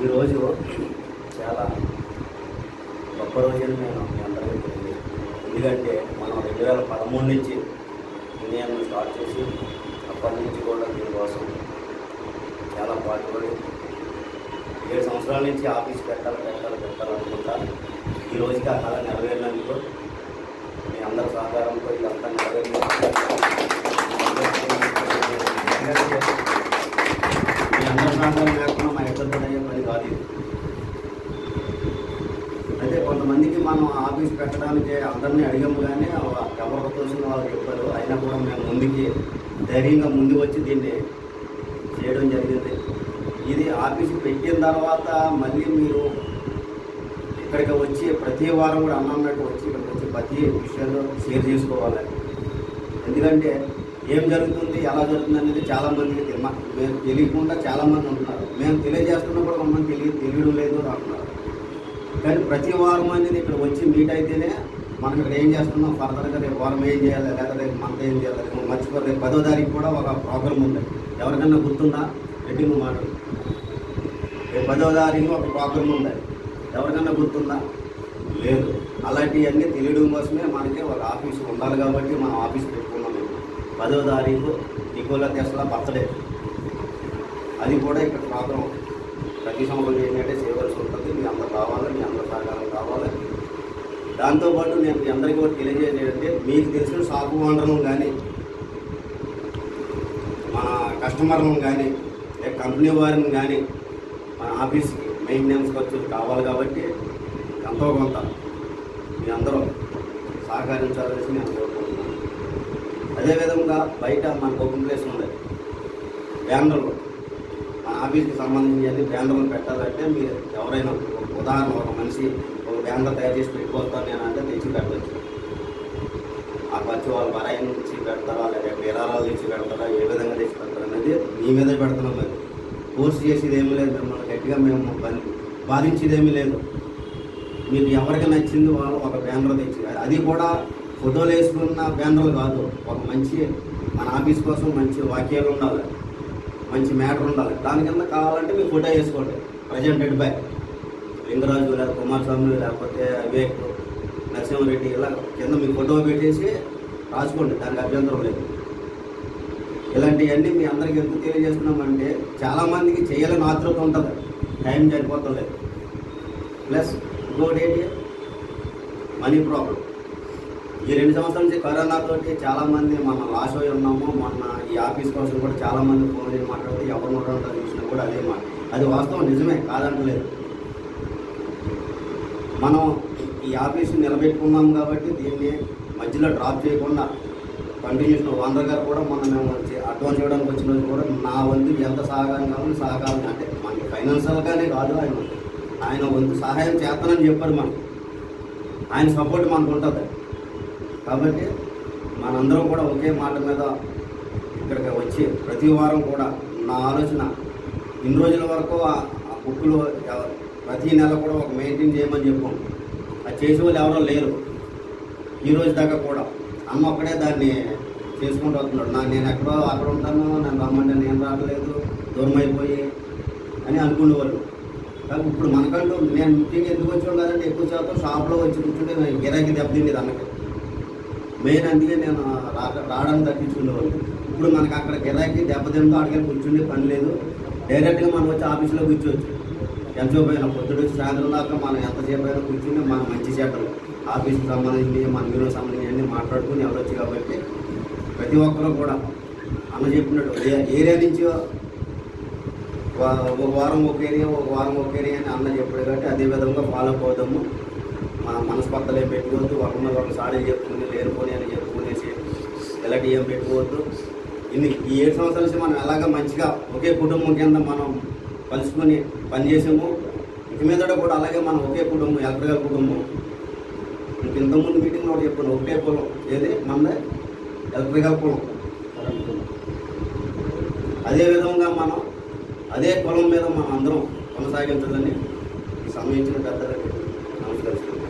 ఈరోజు చాలా గొప్ప రోజుని నేను మీ అందరికీ తెలియదు ఎందుకంటే మనం రెండు వేల పదమూడు నుంచి యూనియన్ స్టార్ట్ చేసి అప్పటి నుంచి కూడా దీనికోసం చాలా పాటుపడి ఏడు సంవత్సరాల నుంచి ఆఫీస్ పెట్టాలి పెట్టాలి పెట్టాలనుకుంటా ఈ రోజుకి ఆ కళ నెరవేరినందుకు మీ అందరి సహకారంతో ఇదంతా నెరవేరి మీ అందరి సహకారం లేకుండా మా ఇద్దరితో అయ్యే పని కాదు ఇది అయితే కొంతమందికి మనం ఆఫీస్ పెట్టడానికి అందరినీ అడిగాము కానీ ఎవరు తోసిన వాళ్ళు చెప్పారు అయినా కూడా మేము ముందుకి ధైర్యంగా ముందుకు వచ్చి దీన్ని చేయడం జరిగింది ఇది ఆఫీస్ పెట్టిన తర్వాత మళ్ళీ మీరు ఇక్కడికి వచ్చి ప్రతి వారం కూడా అన్నట్టు వచ్చి ఇక్కడికి వచ్చి ప్రతి విషయాలు షేర్ చేసుకోవాలి ఎందుకంటే ఏం జరుగుతుంది ఎలా జరుగుతుంది అనేది చాలా మందికి తెలి- మా- మేము తెలియకుండా చాలా మంది ఉంటున్నారు మేము తెలియజేస్తున్నా కూడా కొంతమంది తెలియ తెలియడం లేదు అంటున్నారు కానీ ప్రతి వారం అనేది ఇక్కడ వచ్చి మీట్ అయితేనే మనం ఇక్కడ ఏం చేస్తున్నాం ఫర్దర్గా రేపు వారం ఏం చేయాలి లేదా రేపు మంత్ ఏం చేయాలి రేపు మర్చిపోయి రేపు పదో తారీఖు కూడా ఒక ప్రోగ్రామ్ ఉంది ఎవరికన్నా గుర్తుందా రెడ్డి నువ్వు మాట రేపు పదో తారీఖు ఒక ప్రోగ్రామ్ ఉంది ఎవరికన్నా గుర్తుందా లేదు అలాంటివన్నీ తెలియడం కోసమే మనకి ఒక ఆఫీస్ ఉండాలి కాబట్టి మనం ఆఫీస్ పెట్టుకున్నాం మేము. పదో తారీఖు నికోలా తెస్లా బర్త్డే అది కూడా ఇక్కడ ప్రోగ్రామ్ ప్రతి సంవత్సరం ఏంటంటే చేయవలసి ఉంటుంది మీ అందరు కావాలి మీ అందరి సహకారం కావాలి దాంతోపాటు నేను మీ అందరికీ కూడా తెలియజేసేది ఏంటంటే మీకు తెలిసిన షాపు ఓనర్లను కానీ మన కస్టమర్లను కానీ లేక కంపెనీ వారిని కానీ మన ఆఫీస్కి మెయింటెనెన్స్ ఖర్చులు కావాలి కాబట్టి ఎంతో కొంత మీ అందరూ సహకరించాలని నేను కోరుకుంటున్నాను అదేవిధంగా బయట మనకు ఓపెన్ ప్లేస్ ఉంది బ్యానర్లు మన ఆఫీస్కి సంబంధించి అన్ని బ్యానర్లు పెట్టాలంటే మీరు ఎవరైనా ఒక ఉదాహరణ ఒక మనిషి ఒక బ్యానర్ తయారు చేసి పెట్టుకొస్తాను నేను అంటే తెచ్చి పెట్టవచ్చు ఆ ఖర్చు వాళ్ళు బరాయి నుంచి పెడతారా లేదా విరాళాలు తెచ్చి పెడతారా ఏ విధంగా తెచ్చి పెడతారా అనేది మీ మీదే పెడుతున్నాం అది ఫోర్స్ చేసేది ఏమీ లేదు మిమ్మల్ని గట్టిగా మేము బం- బాధించేది ఏమీ లేదు మీకు ఎవరికి నచ్చింది వాళ్ళు ఒక బ్యానర్ తెచ్చి అది కూడా ఫోటోలు వేసుకున్న బ్యానర్లు కాదు ఒక మంచి మన ఆఫీస్ కోసం మంచి వాక్యాలు ఉండాలి మంచి మ్యాటర్ ఉండాలి దాని కింద కావాలంటే మీరు ఫోటో వేసుకోండి ప్రజెంటెడ్ బై లింగరాజు లేదా కుమారస్వామి లేకపోతే వివేక్ నరసింహారెడ్డి ఇలా కింద మీ ఫోటో పెట్టేసి రాసుకోండి దానికి అభ్యంతరం లేదు ఇలాంటివన్నీ మీ అందరికీ ఎందుకు తెలియజేస్తున్నామంటే చాలామందికి చేయాలని ఆతృత ఉంటుంది టైం సరిపోతాం లేదు ప్లస్ ఇంకోటి ఏంటి మనీ ప్రాబ్లం ఈ రెండు సంవత్సరాల నుంచి కరోనా తోటి చాలా మంది మన లాస్ అయి ఉన్నాము మొన్న ఈ ఆఫీస్ కోసం కూడా చాలా మంది ఫోన్ చేసి మాట్లాడితే ఎవరు మాట్లాడుతారు చూసినా కూడా అదే మాట అది వాస్తవం నిజమే కాదంటలేదు మనం ఈ ఆఫీస్ నిలబెట్టుకున్నాం కాబట్టి దీన్ని మధ్యలో డ్రాప్ చేయకుండా కంటిన్యూస్ ఓనర్ గారు కూడా మొన్న మేము వచ్చి అడ్వాన్స్ ఇవ్వడానికి వచ్చిన రోజు కూడా నా వంతు ఎంత సహకారం కావాలి సహకారం అంటే మనకి ఫైనాన్షియల్గానే కాదు ఆయన ఆయన వంతు సహాయం చేస్తానని చెప్పారు మనకు ఆయన సపోర్ట్ మనకు ఉంటుంది కాబట్టి మనందరం కూడా ఒకే మాట మీద ఇక్కడికి వచ్చి ప్రతి వారం కూడా నా ఆలోచన ఇన్ని రోజుల వరకు ఆ ఆ బుక్కులు ఎవ- ప్రతి నెల కూడా ఒక మెయింటైన్ చేయమని చెప్పాం అది చేసే వాళ్ళు ఎవరో లేరు ఈ రోజు దాకా కూడా అన్న ఒక్కడే దాన్ని చేసుకుంటూ వస్తున్నాడు నా నేను ఎక్కడో అక్కడ ఉంటాను నన్ను రమ్మంటే నేను రావట్లేదు దూరం అయిపోయి అని అనుకునేవాళ్ళు కానీ ఇప్పుడు మనకంటూ నేను ముఖ్యంగా ఎందుకు వచ్చాను కదంటే ఎక్కువ శాతం షాప్లో వచ్చి కూర్చుంటే నేను గిరాకీ దెబ్బతిండేది అన్నకి మెయిన్ అందుకే నేను రా రావడానికి తగ్గించుకునేవాళ్ళు ఇప్పుడు మనకి అక్కడ గిరాకీ దెబ్బతిందో అక్కడికి కూర్చుండే పని లేదు డైరెక్ట్గా మనం వచ్చి ఆఫీస్లో కూర్చోవచ్చు ఎంతసేపు అయినా పొద్దుడు వచ్చి సాయంత్రం దాకా మనం ఎంతసేపు అయినా కూర్చుని మన మంచి చెడ్డలు ఆఫీస్కి సంబంధించి మన మీరు సంబంధించి అన్నీ మాట్లాడుకుని వెళ్ళొచ్చు కాబట్టి ప్రతి ఒక్కరూ కూడా అన్న చెప్పినట్టు ఏ- ఏరియా నుంచి వా- ఒక వారం ఒక ఏరియా ఒక వారం ఒక ఏరియా అని అన్న చెప్పాడు కాబట్టి అదే విధంగా ఫాలో అవుదాము మన మనస్పర్ధలు ఏం పెట్టుకోవద్దు ఒకరి మీద ఒక సాడీలు చెప్పుకుని లేనిపోని అని చెప్పుకునేసి ఇలాంటి ఏం పెట్టుకోవద్దు ఇన్ని ఈ ఏడు సంవత్సరాల నుంచి మనం ఎలాగ మంచిగా ఒకే కుటుంబం కింద మనం కలుసుకొని పనిచేసాము ఇక మీద కూడా అలాగే మనం ఒకే కుటుంబం ఎలక్ట్రికల్ కుటుంబం ఇంక ఇంతకుముందు మీటింగ్లో ఒకటి చెప్పాను ఒకటే కులం ఏది మనదే ఎలక్ట్రికల్ కులం అదే విధంగా మనం అదే కులం మీద మనం అందరం కొనసాగించాలని ఈ సమయం ఇచ్చిన పెద్దలకి నమస్కరిస్తున్నాం